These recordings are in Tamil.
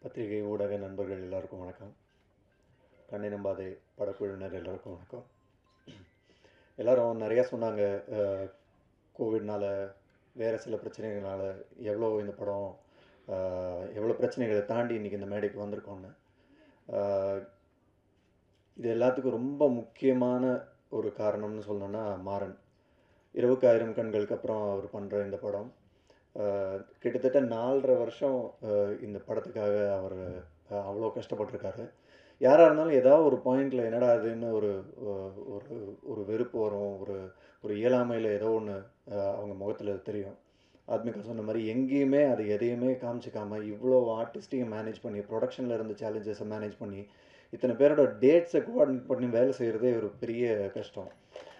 பத்திரிகை ஊடக நண்பர்கள் எல்லாருக்கும் வணக்கம் கண்ணை நம்பாதே படக்குழுவினர் எல்லாருக்கும் வணக்கம் எல்லாரும் நிறையா சொன்னாங்க அஹ், கோவிட்னால வேறு சில பிரச்சனைகளால் எவ்வளோ இந்த படம் அஹ், எவ்வளோ பிரச்சனைகளை தாண்டி இன்றைக்கி இந்த மேடைக்கு வந்திருக்கோன்னு அஹ், இது எல்லாத்துக்கும் ரொம்ப முக்கியமான ஒரு காரணம்னு சொல்லணும்னா மாறன் இரவுக்கு ஆயிரம் கண்களுக்கு அப்புறம் அவர் பண்ணுற இந்த படம் அஹ், கிட்டத்தட்ட நாலரை வருஷம் அஹ், இந்த படத்துக்காக அவர் அஹ், அவ்வளோ கஷ்டப்பட்டிருக்காரு யாராக இருந்தாலும் ஏதாவது ஒரு பாயிண்டில் என்னடா இதுன்னு ஒரு அஹ், ஒரு ஒரு வெறுப்பு வரும் ஒரு ஒரு இயலாமையில் ஏதோ ஒன்று அவங்க முகத்தில் தெரியும் ஆத்மிகா சொன்ன மாதிரி எங்கேயுமே அது எதையுமே காமிச்சிக்காம இவ்வளோ ஆர்டிஸ்டையும் மேனேஜ் பண்ணி ப்ரொடக்ஷனில் இருந்த சேலஞ்சஸை மேனேஜ் பண்ணி இத்தனை பேரோட டேட்ஸை கோஆர்டினேட் பண்ணி வேலை செய்கிறதே ஒரு பெரிய கஷ்டம்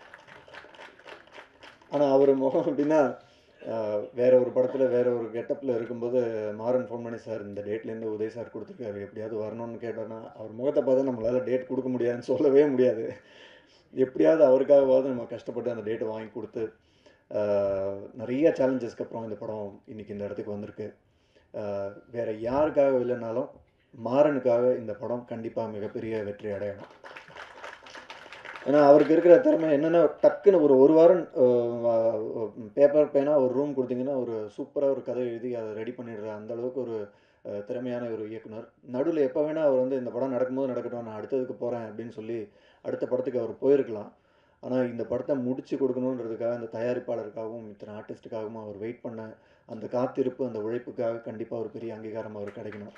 ஆனால் அவர் முகம் அப்படின்னா ஆஹ், வேற ஒரு படத்தில் வேற ஒரு கெட்டப்பில் இருக்கும்போது மாறன் ஃபோன் பண்ணி சார் இந்த டேட்லேருந்து உதய் சார் கொடுத்துருக்காரு எப்படியாவது வரணும்னு கேட்டோன்னா அவர் முகத்தை பார்த்தா நம்மளால் டேட் கொடுக்க முடியாதுன்னு சொல்லவே முடியாது எப்படியாவது அவருக்காகவாவது நம்ம கஷ்டப்பட்டு அந்த டேட்டை வாங்கி கொடுத்து ஆஹ், நிறைய சேலஞ்சஸ்க்கு அப்புறம் இந்த படம் இன்னைக்கு இந்த இடத்துக்கு வந்திருக்கு ஆஹ், வேற யாருக்காக இல்லைனாலும் மாறனுக்காக இந்த படம் கண்டிப்பாக மிகப்பெரிய வெற்றி அடையணும் ஏன்னா அவருக்கு இருக்கிற திறமை என்னென்னா டக்குன்னு ஒரு ஒரு வாரம் பேப்பர் பேனா ஒரு ரூம் கொடுத்தீங்கன்னா ஒரு சூப்பராக ஒரு கதை எழுதி அதை ரெடி பண்ணிடுற அந்த அளவுக்கு ஒரு அஹ், திறமையான ஒரு இயக்குனர் நடுவில் எப்போ வேணால் அவர் வந்து இந்த படம் நடக்கும்போது நடக்கட்டும் நான் அடுத்ததுக்கு போகிறேன் அப்படின்னு சொல்லி அடுத்த படத்துக்கு அவர் போயிருக்கலாம் ஆனால் இந்த படத்தை முடிச்சு கொடுக்கணுன்றதுக்காக அந்த தயாரிப்பாளருக்காகவும் இத்தனை ஆர்டிஸ்ட்டுக்காகவும் அவர் வெயிட் பண்ண அந்த காத்திருப்பு அந்த உழைப்புக்காக கண்டிப்பாக ஒரு பெரிய அங்கீகாரம் அவர் கிடைக்கணும்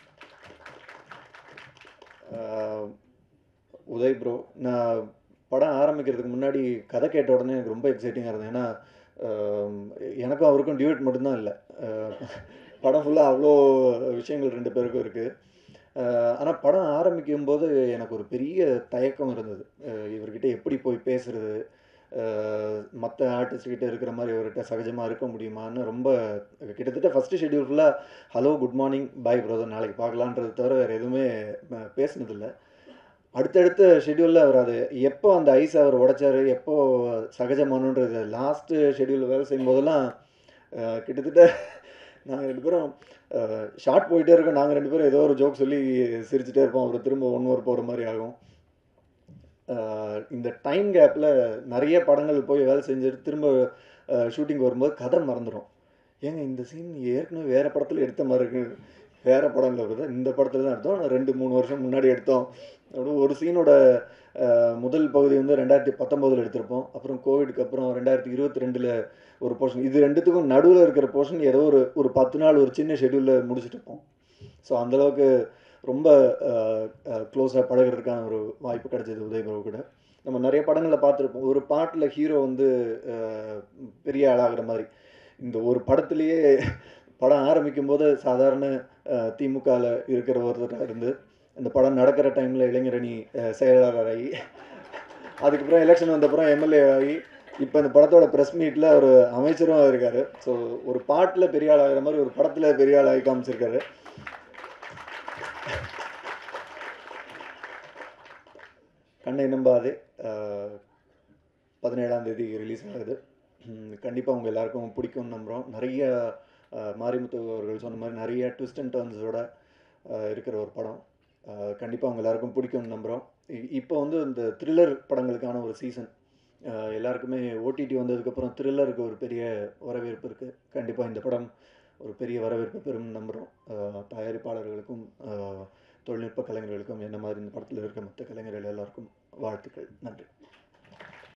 ஆஹ், உதய் ப்ரோ நான் படம் ஆரம்பிக்கிறதுக்கு முன்னாடி கதை கேட்ட உடனே எனக்கு ரொம்ப எக்ஸைட்டிங்காக இருந்தது ஏன்னா ஆம், எனக்கும் அவருக்கும் டியூட் மட்டும்தான் இல்லை படம் ஃபுல்லாக அவ்வளோ விஷயங்கள் ரெண்டு பேருக்கும் இருக்குது ஆனால் படம் ஆரம்பிக்கும் போது எனக்கு ஒரு பெரிய தயக்கம் இருந்தது அஹ் இவர்கிட்ட எப்படி போய் பேசுறது மற்ற ஆர்டிஸ்ட்கிட்ட இருக்கிற மாதிரி இவர்கிட்ட சகஜமாக இருக்க முடியுமான்னு ரொம்ப கிட்டத்தட்ட ஃபஸ்ட்டு ஷெட்யூல் ஃபுல்லாக ஹலோ குட் மார்னிங் பாய் பிரதர் நாளைக்கு பார்க்கலான்றது தவிர வேறு எதுவுமே அஹ், பேசுனதில்லை அடுத்தடுத்த ஷெட்யூலில் அவர் அது எப்போ அந்த ஐஸ் அவர் உடைச்சாரு எப்போ சகஜமானுன்றது லாஸ்ட்டு ஷெட்யூலில் வேலை செய்யும் போதெல்லாம் அஹ், கிட்டத்தட்ட நாங்கள் ரெண்டு பேரும் ஷார்ட் போயிட்டே இருக்கோம் நாங்கள் ரெண்டு பேரும் ஏதோ ஒரு ஜோக் சொல்லி சிரிச்சுட்டே இருப்போம் அவர் திரும்ப ஒன் ஹவர் போகிற மாதிரி ஆகும் அஹ், இந்த டைம் கேப்பில் நிறைய படங்கள் போய் வேலை செஞ்சுட்டு திரும்ப ஷூட்டிங் வரும்போது கதை மறந்துடும் ஏங்க இந்த சீன் ஏற்கனவே வேறு படத்தில் எடுத்த மாதிரி இருக்கு வேறு படம் இல்லை இந்த படத்தில் தான் எடுத்தோம் ஆனா ரெண்டு மூணு வருஷம் முன்னாடி எடுத்தோம் அப்படி ஒரு சீனோட அஹ், முதல் பகுதி வந்து ரெண்டாயிரத்தி பத்தொம்போதில் எடுத்திருப்போம் அப்புறம் கோவிடுக்கு அப்புறம் ரெண்டாயிரத்தி இருபத்தி ரெண்டில் ஒரு போர்ஷன் இது ரெண்டுத்துக்கும் நடுவில் இருக்கிற போர்ஷன் ஏதோ ஒரு ஒரு பத்து நாள் ஒரு சின்ன ஷெட்யூலில் முடிச்சுட்டு இருப்போம் ஸோ அந்தளவுக்கு ரொம்ப க்ளோஸாக பழகுறதுக்கான ஒரு வாய்ப்பு கிடைச்சது உதய் பிரபு கூட நம்ம நிறைய படங்களில் பார்த்துருப்போம் ஒரு பாட்டில் ஹீரோ வந்து அஹ், பெரிய ஆளாகிற மாதிரி இந்த ஒரு படத்துலேயே படம் ஆரம்பிக்கும் போது சாதாரண திமுகவில் இருக்கிற ஒருத்தராக இருந்து இந்த படம் நடக்கிற டைமில் இளைஞரணி அஹ், செயலாளராகி அதுக்கப்புறம் எலெக்ஷன் வந்தப்புறம் எம்எல்ஏ ஆகி இப்போ இந்த படத்தோட ப்ரெஸ் மீட்டில் ஒரு அமைச்சரும் இருக்காரு ஸோ ஒரு பாட்டில் பெரிய ஆளாகிற மாதிரி ஒரு படத்தில் பெரிய ஆளாகி காமிச்சிருக்காரு கண்ணை நம்பாதே அஹ், பதினேழாம் தேதி ரிலீஸ் ஆகுது கண்டிப்பாக உங்கள் எல்லாருக்கும் பிடிக்கும்னு நம்புகிறோம் நிறைய அஹ், மாரிமுத்து அவர்கள் சொன்ன மாதிரி நிறைய ட்விஸ்ட் அண்ட் டர்ன்ஸோட இருக்கிற ஒரு படம் கண்டிப்பாக உங்கள் எல்லாருக்கும் பிடிக்கும்னு நம்புகிறோம் இப்போ வந்து இந்த த்ரில்லர் படங்களுக்கான ஒரு சீசன் எல்லாருக்குமே ஓடிடி வந்ததுக்கப்புறம் த்ரில்லருக்கு ஒரு பெரிய வரவேற்பு இருக்குது கண்டிப்பாக இந்த படம் ஒரு பெரிய வரவேற்பு பெறும் நம்புகிறோம் தயாரிப்பாளர்களுக்கும் அஹ், தொழில்நுட்ப கலைஞர்களுக்கும் என்ன மாதிரி இந்த படத்தில் இருக்க மற்ற கலைஞர்கள் எல்லாருக்கும் வாழ்த்துக்கள் நன்றி